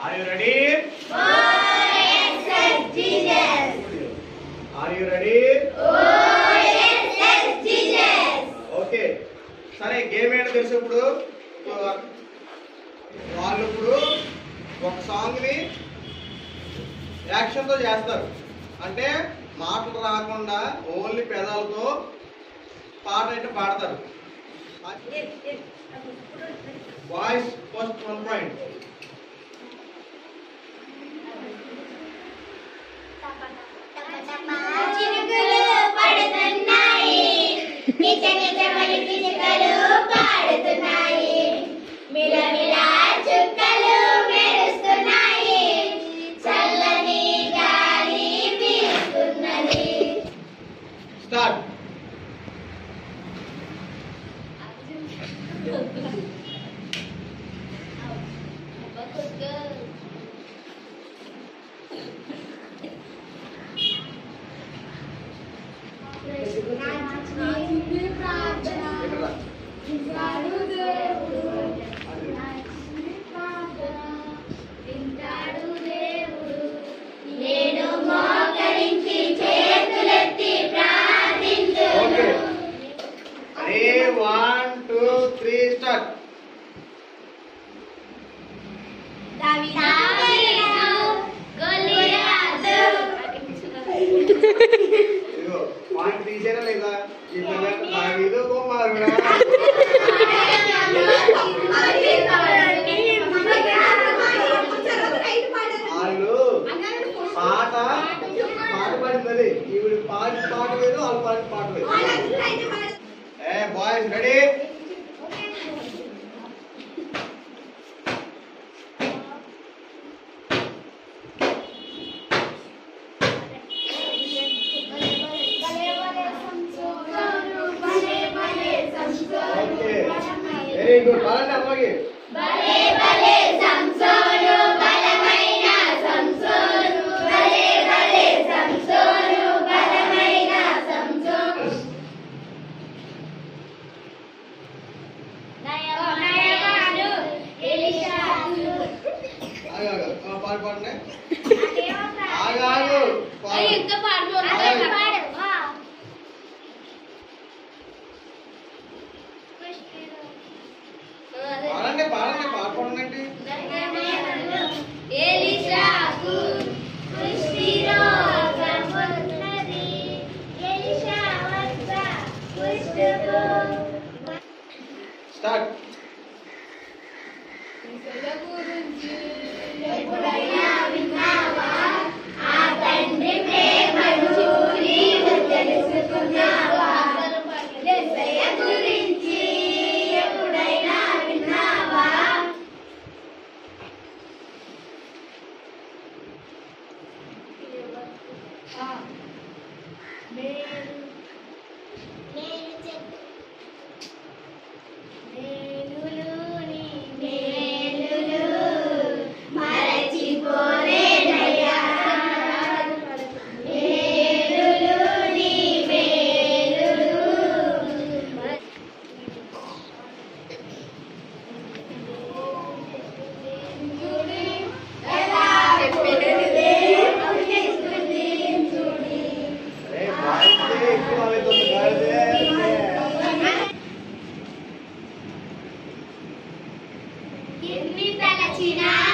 Are you ready are you ready okay సరే game ఏంటో తెలుసు ఇప్పుడు వాళ్ళు ఇప్పుడు ఒక సాంగ్ని యాక్షన్తో చేస్తారు అంటే మాటలు రాకుండా ఓన్లీ పెదాలతో పాట అయితే పాడతారు వాయిస్ ఫస్ట్ వన్ పాయింట్ చినుకులు పడుతున్నాయి నిజ నిజమని పిచుకలు పాడుతున్నాయి మిలమిల చుక్కలు మెరుస్తున్నాయి చల్లని గాలి వీస్తున్నది స్టార్ట్ ఎక్కడ నేను మోకరించి చేతులెత్తి ప్రార్థించు ఓకే అరే వన్ టూ త్రీ స్టార్ట్ ఇదిగో పాయింట్ తీసేనా లేదా ఈ పిల్లలు దావీదు కుమారుడా వాళ్ళు పాట పాట పాడింది ఈవిడ పాట పాట లేదు వాళ్ళు పాట పాట లేదు ఏ boys ready okay very good పాడండి అమ్మాయి భలే భలే సంసోను బలమైన సంసోను భలే భలే సంసోను బలమైన సంసోను నయమాను ఎలిషాను ఆగు, ఆగు. ఆ, పాట పాడండి ఆగు, ఆగు. పాడు. ఇంకా పాడు పాడు పాడండి పాడండి పాట పాడండి ఎలిషాకు కుష్ఠిరోగమున్నది ఎలిషా వద్ద కుష్ఠుకు స్టార్ట్ ఎప్పుడైనా విన్నావా ఆ తండ్రి ప్రేమను నీవు తెలుసుకున్నావా యేసయ్య గురించి ఎప్పుడైనా విన్నావా మేలులు మరచిపోలేదయ్యా మేలులు నీ మేలులు ఎలా స్తుతించుడి. అరే బాయ్స్ ఎక్కువ అవుతుంది ఎన్ని తలచినా